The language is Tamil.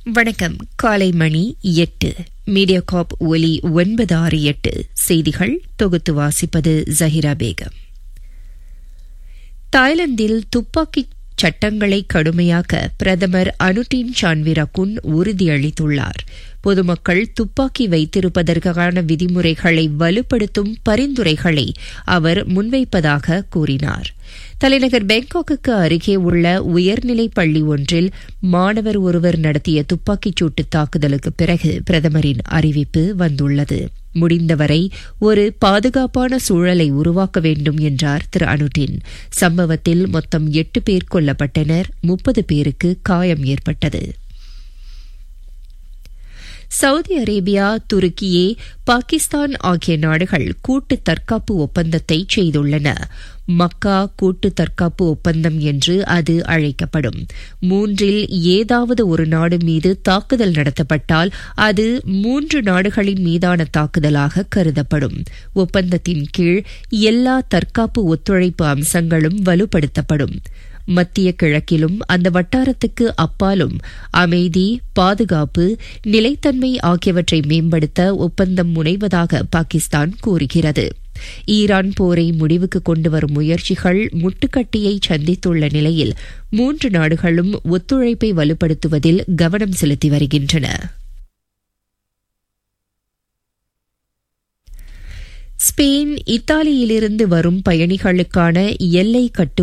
வணக்கம் காலை மணி எட்டு மீடியா காப் ஒலி ஒன்பது ஆறு எட்டு செய்திகள் தொகுத்து வாசிப்பது ஜஹிரா பேகம் தாய்லாந்தில் துப்பாக்கிச் சட்டங்களை கடுமையாக்க பிரதமர் அனுட்டின் சான்விரகுன் உறுதியளித்துள்ளார் பொதுமக்கள் துப்பாக்கி வைத்திருப்பதற்கான விதிமுறைகளை வலுப்படுத்தும் பரிந்துரைகளை அவர் முன்வைப்பதாக கூறினார் தலைநகர் பேங்காக்குக்கு அருகே உள்ள உயர்நிலை பள்ளி ஒன்றில் மாணவர் ஒருவர் நடத்திய துப்பாக்கிச் சூட்டு தாக்குதலுக்கு பிறகு பிரதமரின் அறிவிப்பு வந்துள்ளது முடிந்தவரை ஒரு பாதுகாப்பான சூழலை உருவாக்க வேண்டும் என்றார் திரு அனுட்டின் சம்பவத்தில் மொத்தம் எட்டு பேர் கொல்லப்பட்டனர் முப்பது பேருக்கு காயம் ஏற்பட்டது சவுதி அரேபியா துருக்கியே பாகிஸ்தான் ஆகிய நாடுகள் கூட்டு தற்காப்பு ஒப்பந்தத்தை செய்துள்ளன மக்கா கூட்டு தற்காப்பு ஒப்பந்தம் என்று அது அழைக்கப்படும் மூன்றில் ஏதாவது ஒரு நாடு மீது தாக்குதல் நடத்தப்பட்டால் அது மூன்று நாடுகளின் மீதான தாக்குதலாக கருதப்படும் ஒப்பந்தத்தின் கீழ் எல்லா தற்காப்பு ஒத்துழைப்பு அம்சங்களும் வலுப்படுத்தப்படும் மத்திய கிழக்கிலும் அந்த வட்டாரத்துக்கு அப்பாலும் அமைதி பாதுகாப்பு நிலைத்தன்மை ஆகியவற்றை மேம்படுத்த ஒப்பந்தம் முனைவதாக பாகிஸ்தான் கூறுகிறது ஈரான் போரை முடிவுக்கு கொண்டு வரும் முயற்சிகள் முட்டுக்கட்டியை சந்தித்துள்ள நிலையில் மூன்று நாடுகளும் ஒத்துழைப்பை வலுப்படுத்துவதில் கவனம் செலுத்தி வருகின்றன ஸ்பெயின் இத்தாலியிலிருந்து வரும் பயணிகளுக்கான எல்லை கட்டு